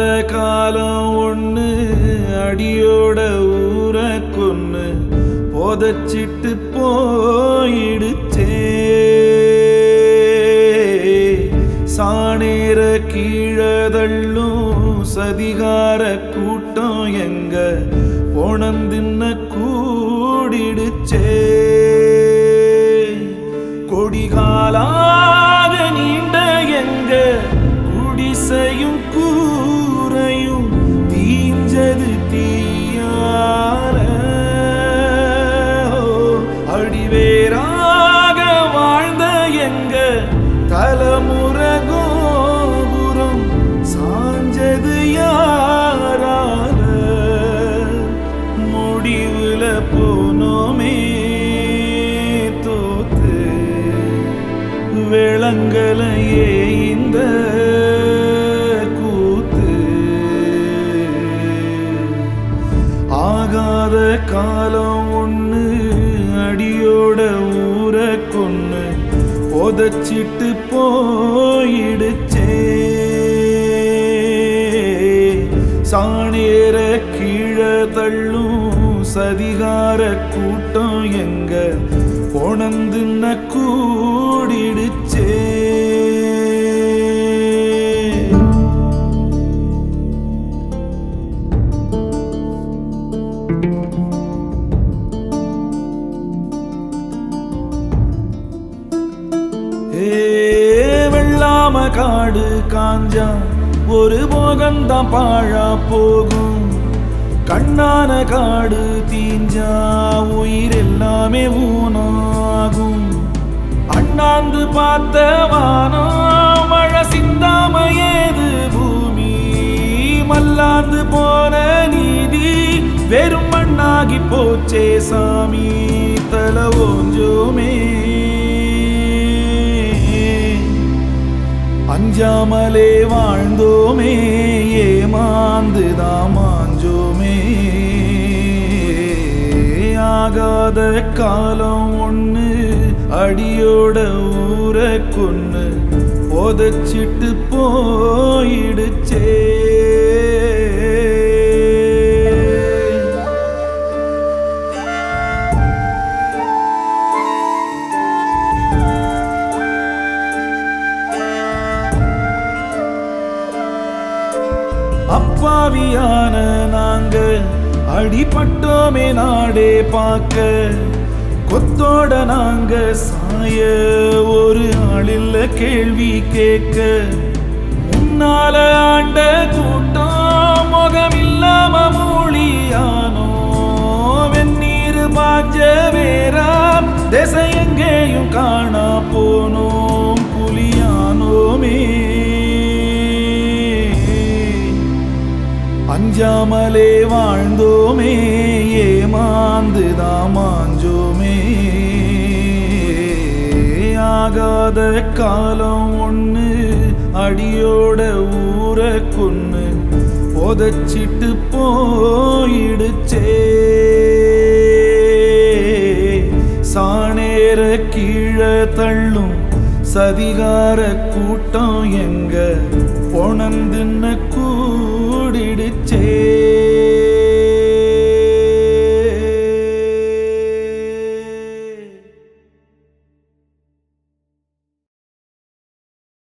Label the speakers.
Speaker 1: காலம் ஒண்ணு அடியோட ஊர கொன்னு போதச்சிட்டு போயிடுச்சே சாணேர கீழதள்ளும் சதிகார கூட்டம் எங்க போனந்தின்ன கூடிடுச்சே கொடிகாலாக நீண்ட எங்க குடிசையும் கூரையும் தீஞ்சது தீயார அடிவேராக வாழ்ந்த எங்க தலைமுறை கோபுரம் சாஞ்சது யாரால முடிவுல போனோமே தோத்து விளங்கலையே இந்த கூத்து ஆகாத காலம் ஒண்ணு அடியோட ஊர கொன்னு உதச்சிட்டு போயிடுச்சே சாணேர கீழே தள்ளும் சதிகார கூட்டம் எங்க போனந்துன்ன கூடிடுச்சே ஏ வெள்ளாம காடு காஞ்சா ஒரு போகந்தான் பாழா போகும் கண்ணான காடு தீஞ்சா உயிர் எல்லாமே ஊனாகும் அண்ணாந்து பார்த்த வானம் மழை சிந்தாம ஏது பூமி மல்லாந்து போன நீதி வெறும் மண்ணாகி போச்சே சாமி தல ஓஞ்சோமே அஞ்சாமலே வாழ்ந்தோமே ஏமாந்து தாமாஞ்சோமே ஆகாத காலம் ஒண்ணு அடியோட ஊர கொன்னு உதச்சிட்டு போயிடுச்சே அப்பாவியான நாங்க அடிபட்டோமே நாடே பார்க்க கொத்தோட நாங்க சாய ஒரு ஆளில்ல கேள்வி கேட்க முன்னால ஆண்ட கூட்டம் முகமில்லாம மூலியானோ வெந்நீர் பாஞ்ச வேறா திசை எங்கேயும் காணா போனோம் புலியானோமே அஞ்சாமலே வாழ்ந்தோமே ஏமாந்து தாமாஞ்சோமே ஆகாத காலம் ஒண்ணு அடியோட ஊர கொன்னு உதச்சிட்டு போயிடுச்சே சாணேர கீழே தள்ளும் சதிகார கூட்டம் எங்க பொணந்துன்ன